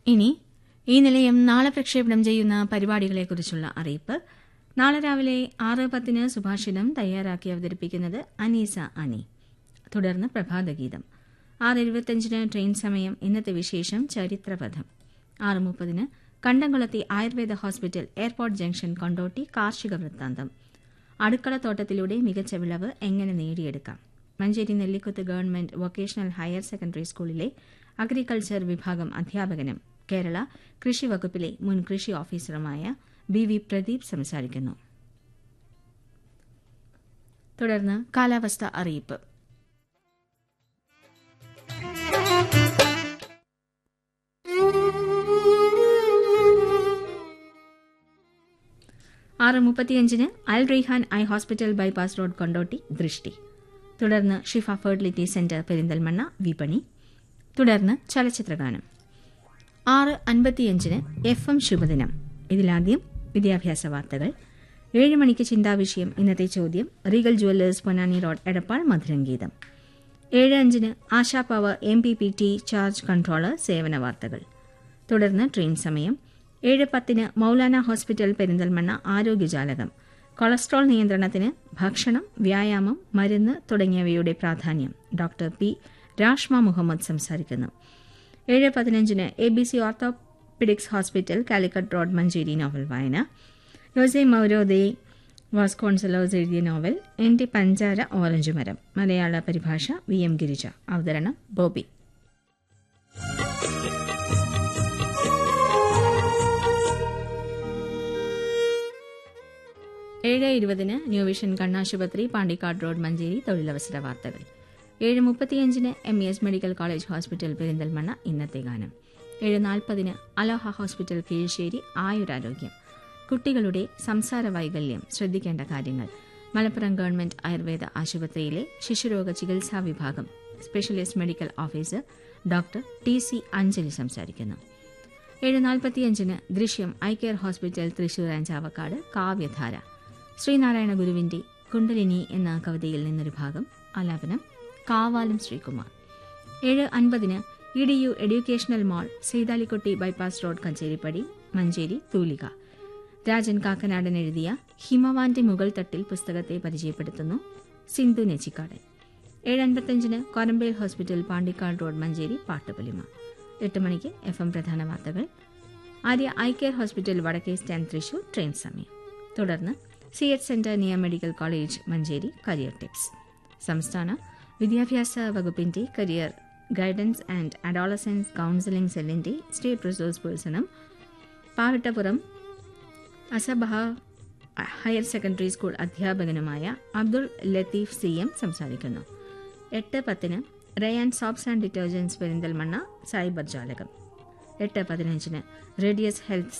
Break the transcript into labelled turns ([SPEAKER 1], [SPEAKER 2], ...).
[SPEAKER 1] ഇനി ഈ നിലയം നാളെ പ്രക്ഷേപണം ചെയ്യുന്ന പരിപാടികളെക്കുറിച്ചുള്ള അറിയിപ്പ് നാളെ രാവിലെ ആറ് പത്തിന് സുഭാഷിതം തയ്യാറാക്കി അവതരിപ്പിക്കുന്നത് അനീസ അനി തുടർന്ന് പ്രഭാതഗീതം ആറ് എഴുപത്തഞ്ചിന് ട്രെയിൻ സമയം ഇന്നത്തെ വിശേഷം ചരിത്രപഥം ആറ് മുപ്പതിന് Kandamkulathi Ayurveda hospital airport junction Kondotty കാർഷിക വൃത്താന്തം അടുക്കളത്തോട്ടത്തിലൂടെ മികച്ച വിളവ് എങ്ങനെ നേടിയെടുക്കാം Manjeri Nellikuth government vocational higher secondary സ്കൂളിലെ അഗ്രികൾച്ചർ വിഭാഗം അധ്യാപകനും കേരള കൃഷി വകുപ്പിലെ മുൻ കൃഷി ഓഫീസറുമായ ബി വി പ്രദീപ് സംസാരിക്കുന്നു തുടർന്ന് കാലാവസ്ഥ അറിയിപ്പ് ആറ് മുപ്പത്തിയഞ്ചിന് Al Rehan eye hospital bypass road Kondotty ദൃഷ്ടി തുടർന്ന് ഷിഫ ഫെർട്ടിലിറ്റി സെന്റർ പെരിന്തൽമണ്ണ വിപണി തുടർന്ന് ചലച്ചിത്രഗാനം ആറ് അൻപത്തിയഞ്ചിന് എഫ് എം ശുഭദിനം ഇതിലാദ്യം വിദ്യാഭ്യാസ വാർത്തകൾ ഏഴ് മണിക്ക് ചിന്താവിഷയം ഇന്നത്തെ ചോദ്യം Regal jewellers Ponnani road Edappal മധുരംഗീതം ഏഴ് അഞ്ചിന് Asha power M P P T charge controller സേവന വാർത്തകൾ തുടർന്ന് ട്രെയിൻ സമയം ഏഴ് പത്തിന് മൗലാന ഹോസ്പിറ്റൽ പെരിന്തൽമണ്ണ ആരോഗ്യജാലകം കൊളസ്ട്രോൾ നിയന്ത്രണത്തിന് ഭക്ഷണം വ്യായാമം മരുന്ന് തുടങ്ങിയവയുടെ പ്രാധാന്യം ഡോക്ടർ പി രാഷ്മ മുഹമ്മദ് സംസാരിക്കുന്നു ഏഴ് പതിനഞ്ചിന് A B C orthopaedics hospital Calicut road Manjeri novel വായന യോസെ മൗരോദെ വാസ്കോൺസലോസ് എഴുതിയ നോവൽ എന്റെ പഞ്ചാര ഓറഞ്ച് മരം മലയാള പരിഭാഷ വി എം ഗിരിജ അവതരണം ബോബി ഏഴ് ഇരുപതിന് ന്യൂ വിഷൻ കണ്ണാശുപത്രി പാണ്ടിക്കാട് റോഡ് മഞ്ചേരി തൊഴിലവസര വാർത്തകൾ ഏഴ് മുപ്പത്തിയഞ്ചിന് M E S medical college hospital Perinthalmanna ഇന്നത്തെ ഗാനം ഏഴ് നാൽപ്പതിന് അലോഹ ഹോസ്പിറ്റൽ കീഴ്ശ്ശേരി ആയുരാരോഗ്യം കുട്ടികളുടെ സംസാര വൈകല്യം ശ്രദ്ധിക്കേണ്ട കാര്യങ്ങൾ മലപ്പുറം ഗവൺമെന്റ് ആയുർവേദ ആശുപത്രിയിലെ ശിശുരോഗ ചികിത്സാ വിഭാഗം specialist medical officer doctor T C Anjali സംസാരിക്കുന്നു ഏഴ് നാൽപ്പത്തിയഞ്ചിന് Drishyam eye care hospital Thrissur Anchavakkad കാവ്യധാര ശ്രീനാരായണ ഗുരുവിന്റെ കുണ്ടലിനി എന്ന കവിതയിൽ നിന്നൊരു ഭാഗം ആലാപനം കാവാലം ശ്രീകുമാർ ഏഴ് അൻപതിന് E D U educational mall Seethalikutty bypass road Kacheripady Manjeri തൂലിക രാജൻ കാക്കനാടൻ എഴുതിയ ഹിമവാന്റെ മുകൾ തട്ടിൽ പുസ്തകത്തെ പരിചയപ്പെടുത്തുന്നു സിന്ധു നെച്ചിക്കാടൻ ഏഴ് അൻപത്തഞ്ചിന് കൊരമ്പേൽ ഹോസ്പിറ്റൽ പാണ്ടിക്കാട് റോഡ് മഞ്ചേരി പാട്ടുപൊലിമ എട്ട് മണിക്ക് എഫ് എം പ്രധാന വാർത്തകൾ ആര്യ ഐ കെയർ ഹോസ്പിറ്റൽ വടക്കേ സ്റ്റാൻഡ് തൃശൂർ ട്രെയിൻ സമയം തുടർന്ന് C H centre Niya medical college Manjeri career tips സംസ്ഥാന വിദ്യാഭ്യാസ വകുപ്പിന്റെ career guidance and adolescence counselling സെല്ലിന്റെ സ്റ്റേറ്റ് റിസോഴ്സ് പേഴ്സണും Pavittapuram Asabaha higher secondary school അധ്യാപകനുമായ അബ്ദുൾ ലത്തീഫ് സി എം സംസാരിക്കുന്നു എട്ട് പത്തിന് Rayan soaps and detergents Perinthalmanna cyber ജാലകം എട്ട് പതിനഞ്ചിന് റേഡിയസ് ഹെൽത്ത്